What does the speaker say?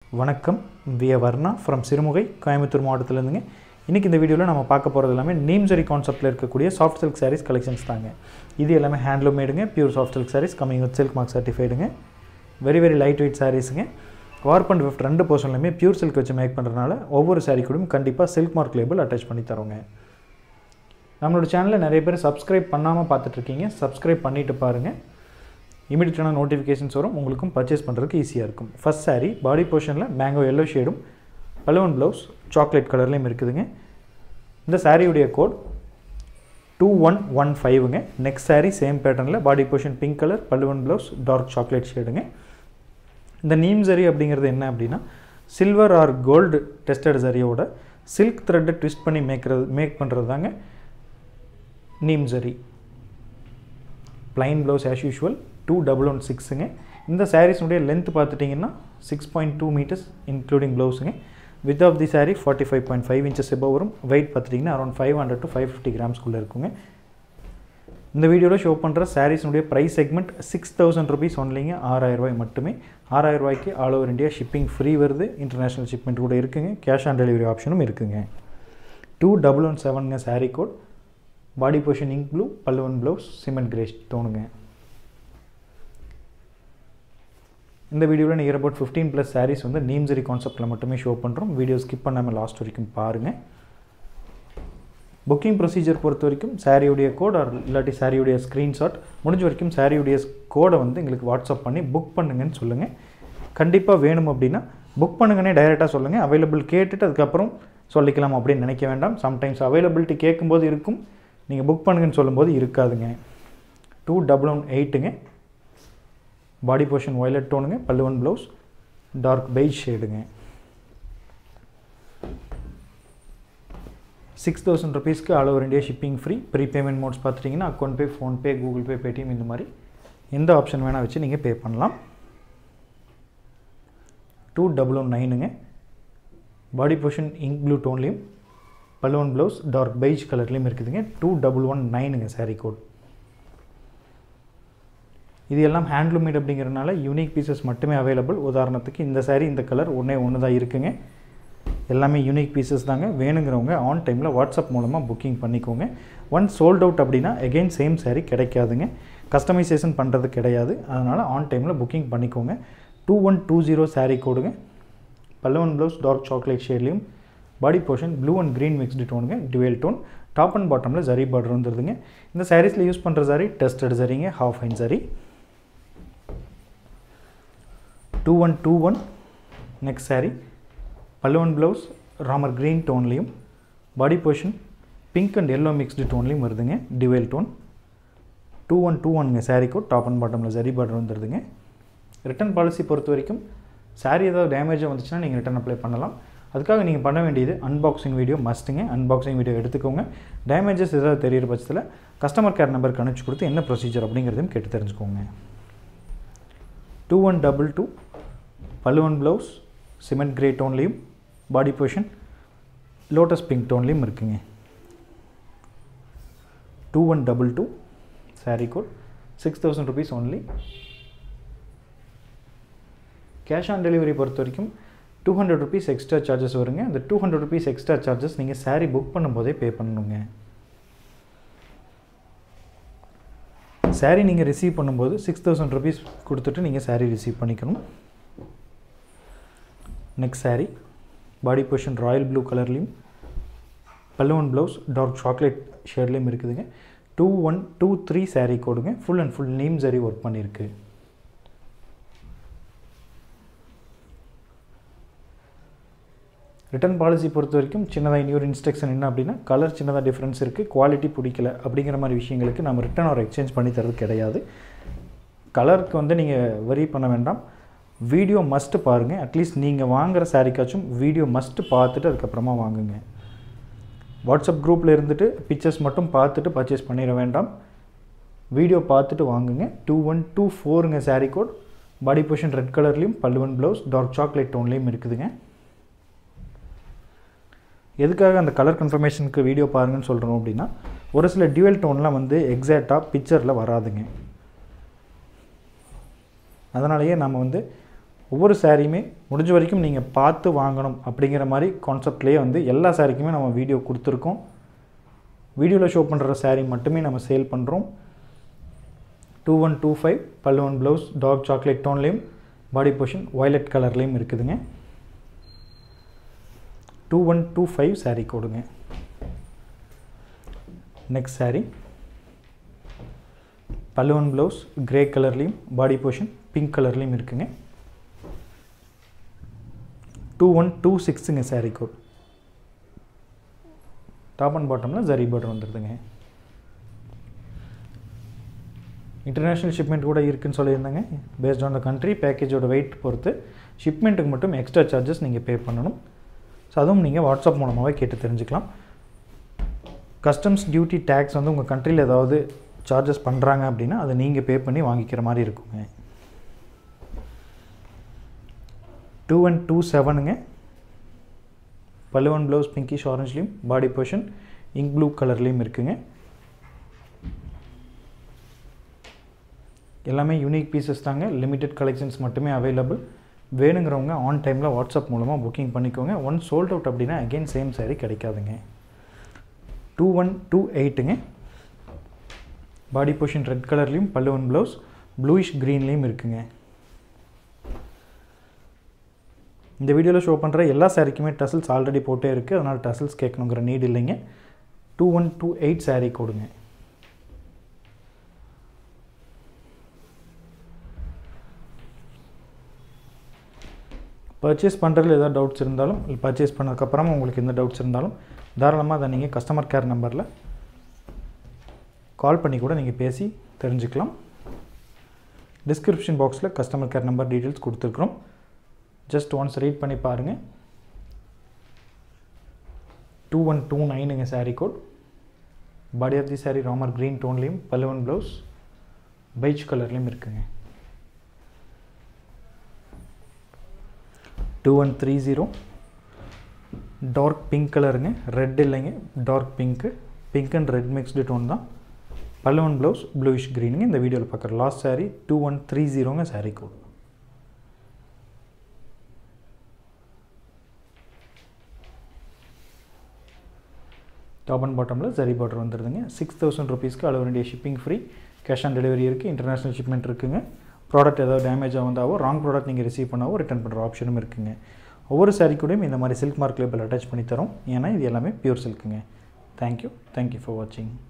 வணக்கம் விய வர்ணா ஃப்ரம் சிறுமுகை கோயம்புத்தூர் மாவட்டத்திலேருந்துங்க இன்றைக்கி இந்த வீடியோவில் நம்ம பார்க்க போகிறது எல்லாமே நீம்சரி கான்செப்ட்டில் இருக்கக்கூடிய சாஃப்ட் சில்க் சாரீஸ் கலெக்ஷன்ஸ் தாங்க இது எல்லாமே ஹேண்ட்லூம் மேடுங்க pure soft silk saris coming with silk mark சர்டிஃபைடுங்க வெரி வெரி லைட் வெயிட் சாரீஸுங்க வார்ப் அண்ட் விஃப்ட் ரெண்டு போர்ஷன்லையுமே பியூர் சில்க் வச்சு மேக் பண்ணுறதுனால ஒவ்வொரு சாரீ கூடயும் கண்டிப்பாக சில்க் மார்க் லேபிள் அட்டாச் பண்ணி தரோங்க நம்மளோட சேனலில் நிறைய பேர் சப்ஸ்கிரைப் பண்ணாமல் பார்த்துட்ருக்கீங்க சப்ஸ்கிரைப் பண்ணிவிட்டு பாருங்கள் இமீடியட்டான நோட்டிஃபிகேஷன்ஸ் வரும் உங்களுக்கும் பர்ச்சேஸ் பண்ணுறதுக்கு ஈஸியாக இருக்கும் ஃபஸ்ட் saree பாடி போர்ஷனில் மேங்கோ எல்லோ ஷேடும் பலவன் ப்ளவுஸ் சாக்லேட் கலர்லேயும் இருக்குதுங்க இந்த சாரியுடைய கோட் டூ ஒன் ஒன் ஃபைவுங்க நெக்ஸ்ட் saree சேம் பேட்டர்னில் பாடி போர்ஷன் பிங்க் கலர் பல்லுவன் ப்ளவுஸ் டார்க் சாக்லேட் ஷேடுங்க இந்த நீம் சரி அப்படிங்கிறது என்ன அப்படின்னா சில்வர் ஆர் கோல்டு டெஸ்டட் சரியோட சில்க் த்ரெட்டை ட்விஸ்ட் பண்ணி மேக்கிறது மேக் பண்ணுறது தாங்க neem zari plain blouse as usual two double one சிக்ஸுங்க இந்த சாரீஸுடைய லென்த் பார்த்துட்டிங்கன்னா six point two metres including ப்ளவுஸுங்க width of the sari forty five point five inches எபோ வரும் வெயிட் பார்த்துட்டிங்கன்னா around five hundred to five fifty கிராம்ஸ்குள்ளே இருக்குங்க இந்த வீடியோவில் ஷோ பண்ணுற சாரீஸுடைய price segment six thousand rupees ஒன்லிங்க ஆறாயிரம் ரூபாய் மட்டுமே ஆறாயிரம் ரூபாய்க்கு all over India shipping free வருது இன்டர்நேஷ்னல் ஷிப்மெண்ட் கூட இருக்குங்க கேஷ் ஆன் டெலிவரி ஆப்ஷனும் இருக்குங்க டூ டபுள் ஒன் செவனுங்க sari code body portion ink blue பல்லுவன் ப்ளவுஸ் சிமெண்ட் கிரேஸ் தோணுங்க இந்த வீடியோவில் near about fifteen plus sarees வந்து நீம்சரி கான்செப்ட்டில் மட்டுமே ஷோ பண்ணுறோம் வீடியோ ஸ்கிப் பண்ணாமல் லாஸ்ட் வரைக்கும் பாருங்கள் புக்கிங் ப்ரொசீஜர் பொறுத்த வரைக்கும் சாரியுடைய கோட் ஆர் இல்லாட்டி சாரியுடைய ஸ்க்ரீன்ஷாட் முடிஞ்ச வரைக்கும் சாரியுடைய கோடை வந்து எங்களுக்கு வாட்ஸ்அப் பண்ணி புக் பண்ணுங்கன்னு சொல்லுங்கள் கண்டிப்பாக வேணும் அப்படின்னா புக் பண்ணுங்கன்னே டைரெக்டாக சொல்லுங்கள் அவைலபிள் கேட்டுட்டு அதுக்கப்புறம் சொல்லிக்கலாம் அப்படின்னு நினைக்க வேண்டாம் சம்டைம்ஸ் அவைலபிலிட்டி கேட்கும்போது இருக்கும் நீங்கள் புக் பண்ணுங்கன்னு சொல்லும்போது இருக்காதுங்க டூ டபுள் ஒன் எயிட்டுங்க பாடி போர்ஷன் வயலட் டோனுங்க பல்லுவன் ப்ளவுஸ் டார்க் பெய்ஜ் ஷேடுங்க சிக்ஸ் தௌசண்ட் ருபீஸ்க்கு all over India shipping free free payment modes பார்த்துட்டிங்கன்னா account pay PhonePe Google Pay Paytm இந்த மாதிரி எந்த ஆப்ஷன் வேணால் வச்சு நீங்கள் பே பண்ணலாம் டூ டபுள் ஒன் நைனுங்க பாடி போர்ஷன் இங்க் ப்ளூ டோன்லேயும் பல்லுவன் ப்ளவுஸ் டார்க் பெய்ஜ் கலர்லேயும் இருக்குதுங்க டூ டபுள் ஒன் நைனுங்க சாரீ கோட் இது எல்லாம் ஹேண்ட்லூம் மேட் அப்படிங்கிறதுனால யூனிக் பீசஸ் மட்டுமே அவைலபிள் உதாரணத்துக்கு இந்த சாரீ இந்த கலர் ஒன்றே ஒன்று தான் இருக்குங்க எல்லாமே யூனிக் பீசஸ் தாங்க வேணுங்கிறவங்க ஆன் டைமில் வாட்ஸ்அப் மூலமாக புக்கிங் பண்ணிக்கோங்க ஒன் சோல்ட் அவுட் அப்படின்னா எகெயின் சேம் சாரீ கிடைக்காதுங்க கஸ்டமைசேஷன் பண்ணுறது கிடையாது அதனால் ஆன் டைமில் புக்கிங் பண்ணிக்கோங்க two one two zero sari கோடுங்க பல்லவன் ப்ளவுஸ் டார்க் சாக்லேட் ஷேட்லேயும் body portion blue and green mixed டோனுங்க டுவெல் டோன் டாப் அண்ட் பாட்டமில் ஜரி பார்டர் வந்துருதுங்க இந்த சாரீஸில் யூஸ் பண்ணுற சாரி டெஸ்டட் சரிங்க ஹாஃப் ஹைன் zari two one two one next sari பல்லுவன் ப்ளவுஸ் ராமர் க்ரீன் டோன்லேயும் body portion pink and yellow mixed டோன்லேயும் வருதுங்க dual tone two one two ஒன்ங்க சாரீ கோட் டாப் அண்ட் பாட்டமில் ஜரி பார்டர் வந்துடுதுங்க ரிட்டன் பாலிசி பொறுத்த வரைக்கும் சாரீ ஏதாவது டேமேஜாக வந்துச்சுன்னா நீங்கள் ரிட்டன் அப்ளை பண்ணலாம் அதுக்காக நீங்கள் பண்ண வேண்டியது அன்பாக்சிங் வீடியோ மஸ்ட்டுங்க அன்பாக்சிங் வீடியோ எடுத்துக்கோங்க டேமேஜஸ் ஏதாவது தெரியிற பட்சத்தில் கஸ்டமர் கேர் நம்பருக்கு அனுப்பிச்சு கொடுத்து என்ன ப்ரொசீஜர் அப்படிங்கிறதையும் கேட்டு தெரிஞ்சுக்கோங்க டூ ஒன் டபுள் டூ பல்லுவன் ப்ளவுஸ் சிமெண்ட் கிரே டோன்லேயும் பாடி பொசிஷன் லோட்டஸ் பிங்க் டோன்லேயும் இருக்குங்க two one double two saree code six thousand rupees only cash on delivery பொறுத்த வரைக்கும் two hundred rupees extra charges வருங்க அந்த two hundred rupees extra charges நீங்கள் saree book பண்ணும்போதே பே பண்ணணுங்க சாரீ நீங்கள் ரிசீவ் பண்ணும்போது சிக்ஸ் தௌசண்ட் ருபீஸ் கொடுத்துட்டு நீங்கள் சாரீ ரிசீவ் பண்ணிக்கணும் next saree body portion royal blue கலர்லேயும் பல்லுவன் ப்ளவுஸ் டார்க் சாக்லேட் ஷேட்லேயும் இருக்குதுங்க two one two three saree கோடுங்க ஃபுல் அண்ட் ஃபுல் நீம் சாரீ ஒர்க் பண்ணியிருக்கு ரிட்டன் பாலிசி பொறுத்த வரைக்கும் சின்னதாக இன்னொரு இன்ஸ்ட்ரக்ஷன் என்ன அப்படின்னா கலர் சின்னதாக டிஃப்ரென்ஸ் இருக்குது குவாலிட்டி பிடிக்கல அப்படிங்கிற மாதிரி விஷயங்களுக்கு நம்ம ரிட்டன் ஒரு எக்ஸ்சேஞ்ச் பண்ணி தரது கிடையாது கலருக்கு வந்து நீங்கள் வரி பண்ண வேண்டாம் வீடியோ மஸ்ட்டு பாருங்கள் அட்லீஸ்ட் நீங்கள் வாங்குகிற சாரிக்காச்சும் வீடியோ மஸ்ட்டு பார்த்துட்டு அதுக்கப்புறமா வாங்குங்க வாட்ஸ்அப் குரூப்பில் இருந்துட்டு பிக்சர்ஸ் மட்டும் பார்த்துட்டு பர்ச்சேஸ் பண்ணிட வேண்டாம் வீடியோ பார்த்துட்டு வாங்குங்க டூ ஒன் டூ ஃபோருங்க saree code body portion red கலர்லேயும் பல்லுவன் ப்ளவுஸ் டார்க் சாக்லேட் டோன்லேயும் இருக்குதுங்க எதுக்காக அந்த கலர் கன்ஃபர்மேஷனுக்கு வீடியோ பாருங்கன்னு சொல்கிறோம் அப்படின்னா ஒரு சில டியூவல் டோன்லாம் வந்து எக்ஸாக்டாக பிக்சரில் வராதுங்க அதனாலேயே நம்ம வந்து ஒவ்வொரு சாரியுமே முடிஞ்ச வரைக்கும் நீங்கள் பார்த்து வாங்கணும் அப்படிங்கிற மாதிரி கான்செப்ட்லேயே வந்து எல்லா சாரிக்குமே நம்ம வீடியோ கொடுத்துருக்கோம் வீடியோவில் ஷோ பண்ணுற saree மட்டுமே நம்ம சேல் பண்ணுறோம் டூ ஒன் டூ ஃபைவ் பல்லுவன் ப்ளவுஸ் டார்க் சாக்லேட் டோன்லேயும் பாடி போர்ஷன் வயலட் கலர்லேயும் இருக்குதுங்க two one two five saree கொடுங்க நெக்ஸ்ட் saree பல்லுவன் ப்ளவுஸ் கிரே கலர்லேயும் பாடி போர்ஷன் பிங்க் கலர்லேயும் இருக்குங்க டூ ஒன் டூ சிக்ஸுங்க saree கோட் டாப் அண்ட் பாட்டமில் ஜரி பார்டர் வந்துடுதுங்க இன்டர்நேஷ்னல் ஷிப்மெண்ட் கூட இருக்குன்னு சொல்லியிருந்தாங்க பேஸ்ட் ஆன் த கண்ட்ரி பேக்கேஜோட வெயிட் பொறுத்து ஷிப்மெண்ட்டுக்கு மட்டும் எக்ஸ்ட்ரா சார்ஜஸ் நீங்கள் பே பண்ணணும் ஸோ அதுவும் நீங்கள் வாட்ஸ்அப் மூலமாகவே கேட்டு தெரிஞ்சுக்கலாம் கஸ்டம்ஸ் டியூட்டி டேக்ஸ் வந்து உங்கள் கண்ட்ரியில் ஏதாவது சார்ஜஸ் பண்ணுறாங்க அப்படின்னா அதை நீங்கள் பே பண்ணி வாங்கிக்கிற மாதிரி இருக்குங்க டூ அண்ட் டூ செவனுங்க பல்லுவன் ப்ளவுஸ் பிங்கிஷ் ஆரஞ்ச்லேயும் பாடி போர்ஷன் இங்க் ப்ளூ கலர்லேயும் இருக்குங்க எல்லாமே யூனிக் பீசஸ் தாங்க லிமிட்டெட் கலெக்ஷன்ஸ் மட்டுமே அவைலபிள் வேணுங்கிறவங்க ஆன் டைமில் வாட்ஸ்அப் மூலமாக புக்கிங் பண்ணிக்கோங்க ஒன் சோல்ட் அவுட் அப்படின்னா அகெயின் சேம் saree கிடைக்காதுங்க டூ ஒன் டூ எயிட்டுங்க பாடி போர்ஷன் ரெட் கலர்லேயும் பல்லுவன் ப்ளவுஸ் ப்ளூயிஷ் க்ரீன்லேயும் இருக்குங்க இந்த வீடியோவில் ஷோ பண்ணுற எல்லா சாரிக்குமே டசல்ஸ் ஆல்ரெடி போட்டே இருக்குது அதனால் டசல்ஸ் கேட்கணுங்கிற நீட் இல்லைங்க two one two eight saree கொடுங்க பர்ச்சேஸ் பண்ணுறதுல ஏதாவது டவுட்ஸ் இருந்தாலும் இல்லை பர்ச்சேஸ் பண்ணதுக்கப்புறமா உங்களுக்கு எந்த டவுட்ஸ் இருந்தாலும் தாராளமாக அதை நீங்கள் கஸ்டமர் கேர் நம்பரில் கால் பண்ணி கூட நீங்கள் பேசி தெரிஞ்சுக்கலாம் டிஸ்கிரிப்ஷன் பாக்ஸில் கஸ்டமர் கேர் நம்பர் டீட்டெயில்ஸ் கொடுத்துருக்குறோம் ஜஸ்ட் ஒன்ஸ் ரீட் பண்ணி பாருங்கள் டூ ஒன் டூ நைனுங்க saree code body of the saree Ramar green டோன்லேயும் பல்லுவன் ப்ளவுஸ் பைச் கலர்லேயும் இருக்குங்க two one three zero dark pink கலருங்க ரெட் இல்லைங்க dark pink pink and red mixed tone தான் பல்லுவன் ப்ளவுஸ் ப்ளூயிஷ் க்ரீனுங்க இந்த வீடியோவில் பார்க்குற last saree two one three ஜீரோங்க saree கோட் டாப் அண்ட் பாட்டமில் சரி பார்டர் வந்துடுதுங்க சிக்ஸ் தௌசண்ட் ருபீஸ்க்கு அளவு வேண்டிய shipping free cash on delivery இருக்குது இன்டர்நேஷ்னல் ஷிப்மெண்ட் இருக்குங்க ப்ராடக்ட் ஏதாவது டேமேஜாக வந்தாவோ ராங் ப்ராடக்ட் நீங்கள் ரிசீவ் பண்ணாவோ ரிட்டர்ன் பண்ணுற ஆப்ஷனும் இருக்குங்க ஒவ்வொரு saree கூடயும் இந்த மாதிரி சில்க் மார்க் லேபிள் அட்டாச் பண்ணி தரோம் ஏன்னா இது எல்லாமே பியூர் சில்க்குங்க தேங்க்யூ தேங்க்யூ ஃபார் வாட்சிங்